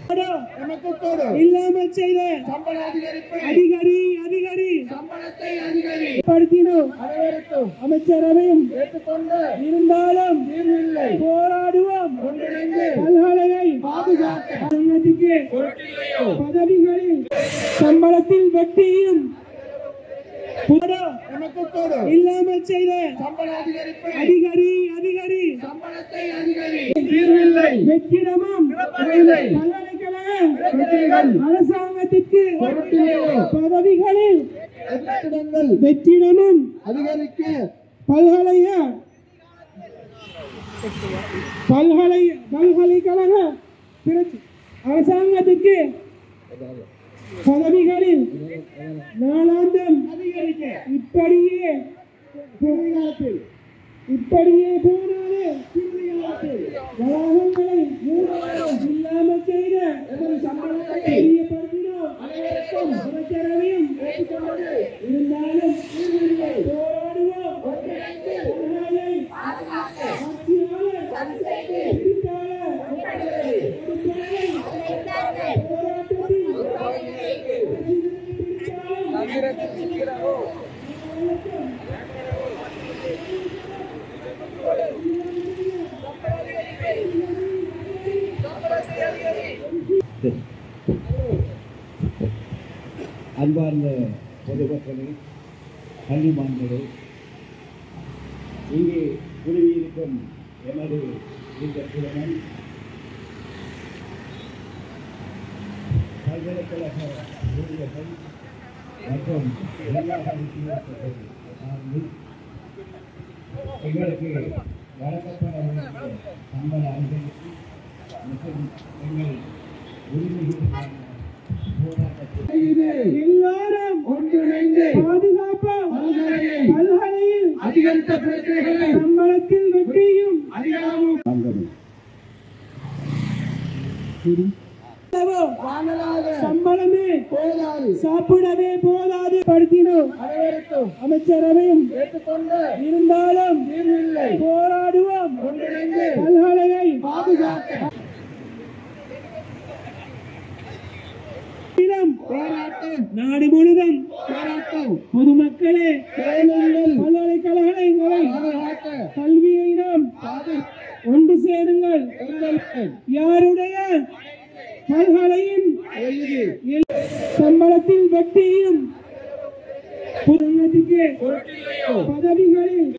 நமக்கு கூடு இல்லாமல் செய்த சம்பள அதிகரிப்பை அதிகாரி அதிகாரி சம்பளத்தை அதிகரி படுத்தினோம் அனைவருக்கும் அமைச்சரவையும் ஏற்றுக்கொண்டு இருந்தாலும் தீர்வில்லை போராடுவோம் ஒன்றிணைந்து பல்கலையை பாதுகாக்க சங்கத்துக்கு பொருட்டில்லையோ பதவிகளில் சம்பளத்தில் வெட்டியும் புதம் நமக்கு கூடு இல்லாமல் செய்த சம்பள அதிகரிப்பை அதிகாரி அதிகாரி சம்பளத்தை அதிகரி தீர்வில்லை வெற்றிடமும் இல்லை. பல்கலைக்கழக அரசாங்கத்திற்கு பொருட்டில்லையோ பதவிகளில் வெற்றிடங்கள் வெற்றிடமும் அதிகரிக்க பல்கலைய பல்கலை பல்கலைக்கழக பிரச்ச- அரசாங்கத்திற்கு பதவிகளில் நாளாந்தம் அதிகரிக்க இப்படியே பிறகாலத்தில் இப்படியே போனாலே பிறகாலத்தில் வளாகங்களை மூடாமல் இல்லாமல் செய்த எமது சம்பளத்தை தெரியப்படுத்தினோம் அனைவருக்கும் அமைச்சரவையும் ஏற்றுக்கொண்டு இருந்தாலும் தீர்வில்லை போராடுவோம் ஒன்றிணைந்து பல்கலை ஆட்சியாளர் எழுத்தாளர் பொதுப்படை போராட்டத்தில் அன்பார்ந்த பொதுமக்களே கல்வி மாணவர்களே இங்கே குழுவியிருக்கும் எமது இந்த குழுமம் பல்கலைக்கழக ஊழியர்கள் மற்றும் நிர்வாக உறுப்பினர்கள் சார்பில் எங்களுக்கு வழங்கப்பட வேண்டிய சம்பள அதிகரிப்பு மற்றும் எங்கள் உரிமைகளுக்கான போராட்டத்தில் எல்லாரும் ஒன்றிணைந்து பாதுகாப்போம் பல்கலையை பல்கலையில் அதிகரித்த பிரச்சனைகளை சம்பளத்தில் வெற்றியும் அதிகமும் அங்கமே வாங்கலாக சம்பளமே போதாது சாப்பிடவே போதாது படுத்தினோம் அனைவருக்கும் அமைச்சரவையும் ஏற்றுக்கொண்டு இருந்தாலும் தீர்வில்லை போராடுவோம் ஒன்றிணைந்து பல்கலையை பாதுகாக்க இளம் போராட்டம் நாடு முழுவதும் போராட்டம் பொதுமக்களே பேணுங்கள் பல்கலைக்கழகங்களை பாதுகாக்க கல்வியை நாம் ஒன்று சேருங்கள் எங்களுக்கு யாருடைய பல்கலையின் எழுதி சம்பளத்தில் வெட்டியும் புதியத்துக்கு பொருட்டில்லையோ பதவிகளில்